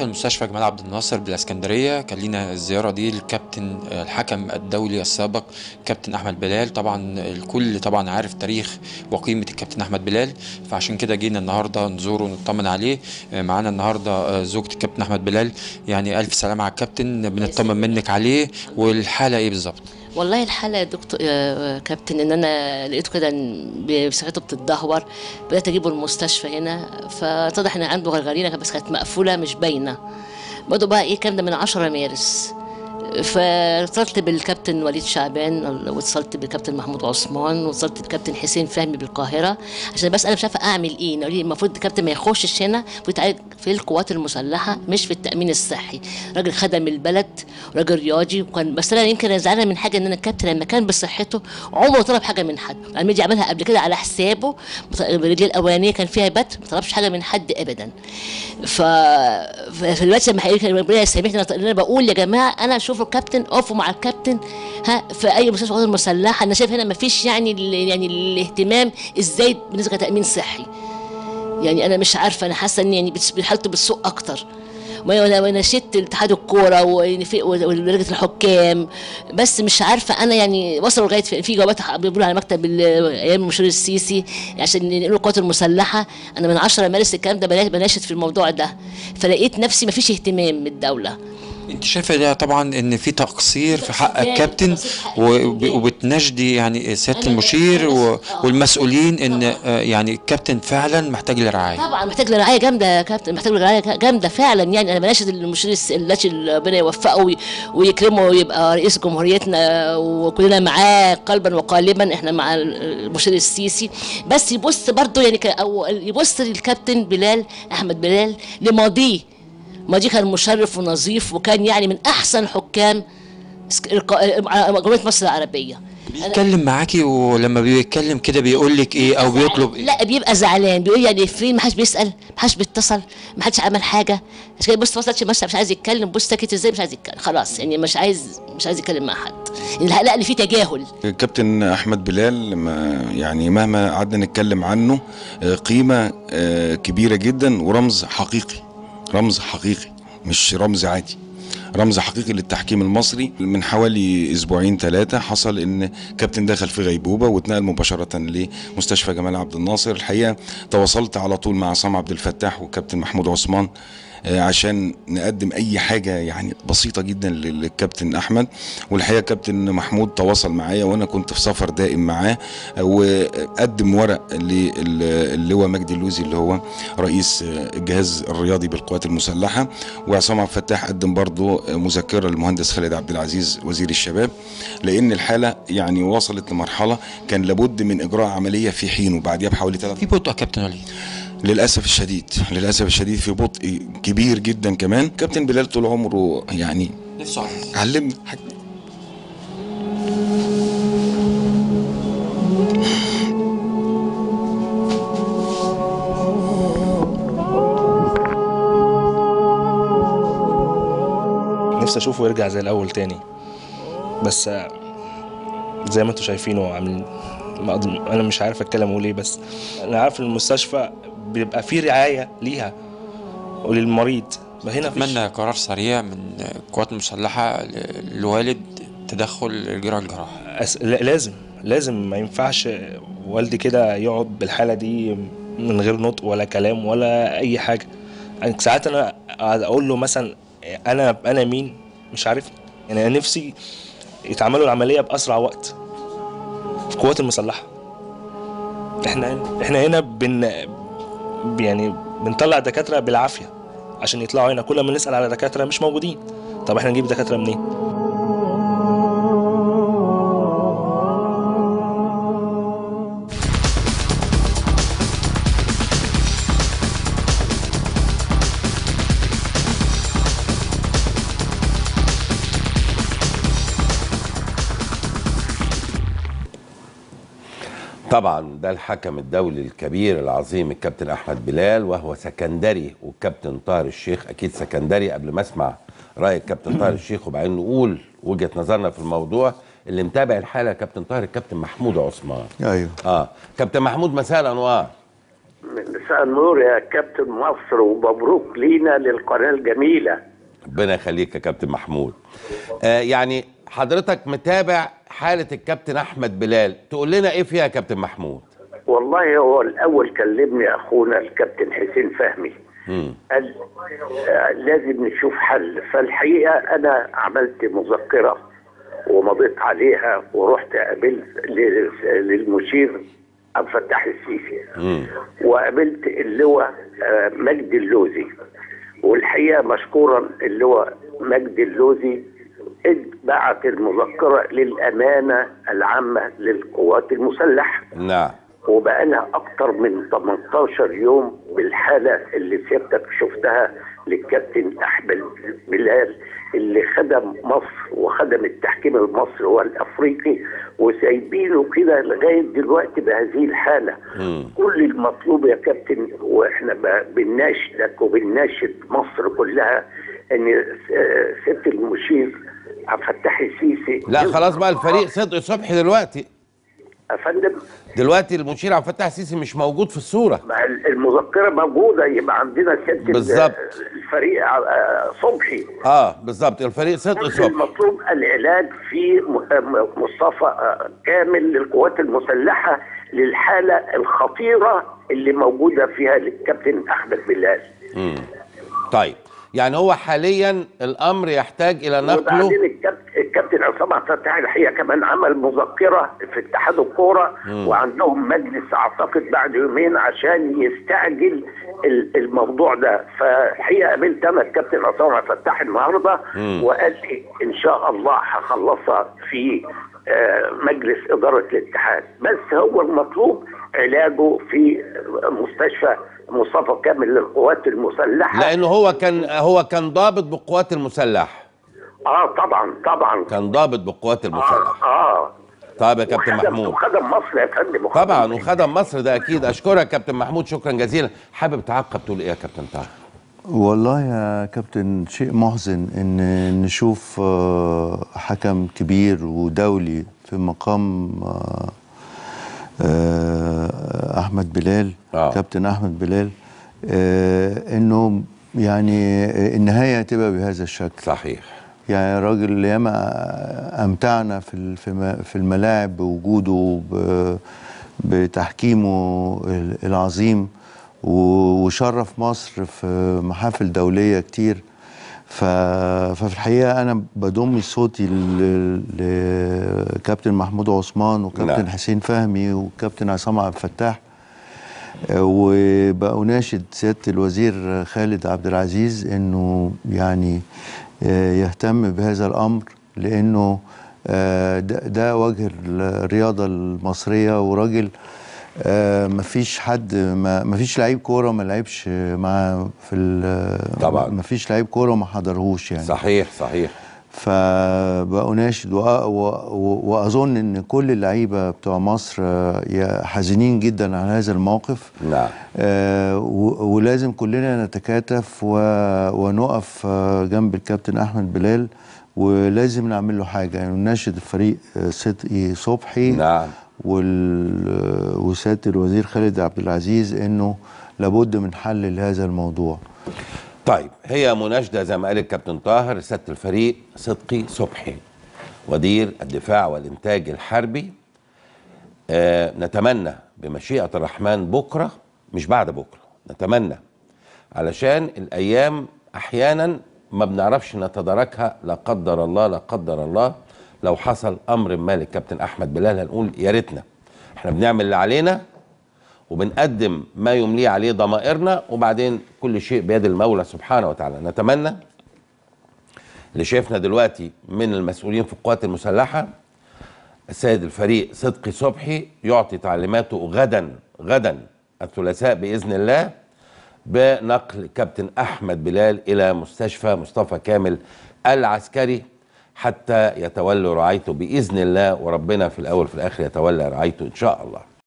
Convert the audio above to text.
المستشفى جمال عبد الناصر بالاسكندريه كان لينا الزياره دي الكابتن الحكم الدولي السابق كابتن احمد بلال طبعا الكل طبعا عارف تاريخ وقيمه الكابتن احمد بلال فعشان كده جينا النهارده نزوره ونطمن عليه معانا النهارده زوجة الكابتن احمد بلال يعني الف سلامه على الكابتن بنطمن منك عليه والحاله ايه بالظبط والله الحالة يا دكتور يا كابتن ان انا لقيته كده إن صحته بتتدهور بدات اجيبه المستشفى هنا فاتضح ان عنده غرغرينه بس كانت مقفوله مش باينه برضه بقى ايه الكلام ده من 10 مارس فاتصلت بالكابتن وليد شعبان واتصلت بالكابتن محمود عثمان واتصلت بالكابتن حسين فهمي بالقاهره عشان بس انا مش عارفه اعمل ايه قالوا لي المفروض الكابتن ما يخشش هنا ويتعالج في القوات المسلحه مش في التامين الصحي راجل خدم البلد راجل رياضي وكان بس انا يمكن زعلانه من حاجه ان انا الكابتن لما كان بصحته عمره طلب حاجه من حد الميديا عملها قبل كده على حسابه الرجليه الاولانيه كان فيها بت ما طلبش حاجه من حد ابدا ف في الوقت لما ربنا يسامحني انا بقول يا جماعه انا شوفوا الكابتن اقفوا مع الكابتن ها في اي مستشفى قوات المسلحه انا شايف هنا ما فيش يعني ال يعني الاهتمام ازاي بالنسبه لتامين صحي يعني انا مش عارفه انا حاسه ان يعني حالته بتسوء اكتر وانا نشدت اتحاد الكوره ولجنه الحكام بس مش عارفه انا يعني وصلوا لغايه في جوابات بيقولوا على مكتب ايام المشير السيسي عشان ينقلوا القوات المسلحه انا من 10 مارس الكلام ده بناشد في الموضوع ده فلقيت نفسي ما فيش اهتمام من الدوله انت شايفه ده طبعا ان في تقصير في حق الكابتن وبتناشدي يعني سياده المشير والمسؤولين ان يعني الكابتن فعلا محتاج لرعايه طبعا محتاج لرعايه جامده يا كابتن محتاج لرعايه جامده فعلا يعني انا بناشد المشير اللاتي ربنا يوفقه ويكرمه ويبقى رئيس جمهوريتنا وكلنا معاه قلبا وقالبا احنا مع المشير السيسي بس يبص برضه يعني او يبص للكابتن بلال احمد بلال لماضيه ماضي كان مشرف ونظيف وكان يعني من احسن حكام جمهوريه مصر العربيه بيتكلم معاكي ولما بيتكلم كده بيقول لك ايه او بيطلب ايه لا بيبقى زعلان بيقول يعني فين ما حدش بيسال ما حدش بيتصل ما حدش عمل حاجه عشان كده بص وصلت مش مش عايز يتكلم بص ساكت ازاي مش عايز يتكلم خلاص يعني مش عايز مش عايز يتكلم مع حد لا لا في تجاهل الكابتن احمد بلال ما يعني مهما قعدنا نتكلم عنه قيمه كبيره جدا ورمز حقيقي رمز حقيقي مش رمز عادي رمز حقيقي للتحكيم المصري من حوالي اسبوعين ثلاثه حصل ان كابتن دخل في غيبوبه واتنقل مباشره لمستشفى جمال عبد الناصر الحقيقه تواصلت على طول مع عصام عبد الفتاح والكابتن محمود عثمان عشان نقدم اي حاجه يعني بسيطه جدا للكابتن احمد والحقيقه كابتن محمود تواصل معايا وانا كنت في سفر دائم معاه وقدم ورق للواء مجدي اللوزي اللي هو رئيس الجهاز الرياضي بالقوات المسلحه وعصام عبد الفتاح قدم برضه مذكره للمهندس خالد عبد العزيز وزير الشباب لان الحاله يعني وصلت لمرحله كان لابد من اجراء عمليه في حين وبعديها بحوالي ثلاث في بطء كابتن وليد للاسف الشديد للاسف الشديد في بطء كبير جدا كمان كابتن بلال طول عمره يعني نفسه علمنا حاجه نفسي اشوفه يرجع زي الاول تاني بس زي ما انتم شايفينه عاملين انا مش عارف اتكلم اقول ايه بس انا عارف المستشفى بيبقى فيه رعايه ليها وللمريض هنا اتمنى قرار سريع من القوات المسلحه لوالد تدخل الجراحه الجراحه أس... لازم لازم ما ينفعش والدي كده يقعد بالحاله دي من غير نطق ولا كلام ولا اي حاجه يعني ساعات انا اقول له مثلا انا انا مين مش عارف يعني انا نفسي يتعملوا العمليه باسرع وقت في القوات المسلحه احنا احنا هنا بن يعني بنطلع دكاتره بالعافيه عشان يطلعوا هنا كل ما نسال على دكاتره مش موجودين طب احنا نجيب دكاتره منين طبعا ده الحكم الدولي الكبير العظيم الكابتن احمد بلال وهو سكندري والكابتن طاهر الشيخ اكيد سكندري قبل ما اسمع راي الكابتن طاهر الشيخ وبعدين نقول وجهه نظرنا في الموضوع اللي متابع الحاله كابتن طاهر الكابتن محمود عثمان ايوه اه كابتن محمود مساء الانوار مساء النور يا كابتن مصر ومبروك لينا للقناه الجميله ربنا يخليك يا كابتن محمود آه يعني حضرتك متابع حالة الكابتن أحمد بلال تقول لنا إيه فيها يا كابتن محمود والله هو الاول كلمني اخونا الكابتن حسين فهمي مم. قال آه، لازم نشوف حل فالحقيقه انا عملت مذكره ومضيت عليها ورحت قابلت ل- للمشير عبد الفتاح السيسي مم. وقابلت اللواء آه، مجدي اللوزي والحقيقه مشكورا اللواء مجدي اللوزي إذ بعت المذكره للامانه العامه للقوات المسلحه نعم وبقى لها اكتر من 18 يوم بالحاله اللي سيادتك شفتها للكابتن احمد بلال اللي خدم مصر وخدم التحكيم المصري والافريقي وسايبينه كده لغايه دلوقتي بهذه الحاله مم. كل المطلوب يا كابتن واحنا ب- بنناشدك وبنناشد مصر كلها ان آه، سياده المشير عبد الفتاح السيسي لا خلاص بقى الفريق صدق صبحي دلوقتي يا فندم دلوقتي المشير عبد الفتاح السيسي مش موجود في الصورة مع المذكره موجوده يبقى عندنا سياده ال- بالظبط. الفريق آه، صبحي اه بالظبط الفريق صدق كل صبحي المطلوب العلاج في م- م- مصطفى آه، كامل للقوات المسلحه للحاله الخطيره اللي موجوده فيها الكابتن احمد بلال مم. طيب يعني هو حاليا الأمر يحتاج إلى نقله وبعدين الكابتن, الكابتن عصام عبد الفتاح الحقيقه كمان عمل مذكره في اتحاد الكوره وعندهم مجلس اعتقد بعد يومين عشان يستعجل ال- الموضوع ده فالحقيقه قابلت انا الكابتن عصام عبد الفتاح النهارده مم. وقال لي ان شاء الله هخلصها في آه، مجلس اداره الاتحاد بس هو المطلوب علاجه في مستشفى مصطفى كامل للقوات المسلحه لأنه هو كان هو كان ضابط بالقوات المسلحة اه طبعا طبعا كان ضابط بالقوات المسلحة اه طيب يا كابتن وخدم- محمود وخدم مصر يا فندم وخدم طبعا مصر. وخدم مصر ده اكيد اشكرك يا كابتن محمود شكرا جزيلا حابب تعقب تقول ايه يا كابتن طاهر والله يا كابتن شيء محزن ان نشوف آه، حكم كبير ودولي في مقام آه، آه، احمد بلال آه. كابتن احمد بلال آه، انه يعني النهايه تبقى بهذا الشكل صحيح يعني راجل ياما امتعنا في ال- في م- في الملاعب بوجوده ب- بتحكيمه ال- العظيم و- وشرف مصر في محافل دوليه كتير ف- ففي الحقيقه انا بضم صوتي ل- لكابتن محمود عثمان وكابتن نعم. حسين فهمي وكابتن عصام عبد الفتاح وبأناشد سيادة الوزير خالد عبد العزيز انه يعني آه، يهتم بهذا الامر لانه آه، ده, ده وجه الرياضة المصرية وراجل آه، مفيش حد ما مفيش لعيب كورة ما لعبش مع في ال- طبعاً. مفيش لعيب كورة ما حضرهوش يعني صحيح صحيح فبأناشد وأ- و- و- وأظن إن كل اللعيبة بتوع مصر آه، يا- حزينين جدا على هذا الموقف نعم آه، و- ولازم كلنا نتكاتف و- ونقف آه، جنب الكابتن أحمد بلال ولازم نعمل له حاجة يعني نناشد الفريق آه، صدقي صبحي نعم وال- وسيادة الوزير خالد عبد العزيز إنه لابد من حل لهذا الموضوع طيب هي مناشدة زي ما قال الكابتن طاهر سيادة الفريق صدقي صبحي ودير الدفاع والإنتاج الحربي آه نتمنى بمشيئة الرحمن بكرة مش بعد بكرة نتمنى علشان الأيام أحيانا ما بنعرفش نتداركها لا قدر الله لا قدر الله لو حصل أمر ما للكابتن أحمد بلال هنقول يا ريتنا احنا بنعمل اللي علينا وبنقدم ما يمليه عليه ضمائرنا وبعدين كل شيء بيد المولى سبحانه وتعالى نتمنى اللي شايفنا دلوقتي من المسؤولين في القوات المسلحة السيد الفريق صدقي صبحي يعطي تعليماته غدا غدا الثلاثاء بإذن الله بنقل كابتن أحمد بلال إلى مستشفى مصطفى كامل العسكري حتى يتولى رعايته بإذن الله وربنا في الأول في الآخر يتولى رعايته إن شاء الله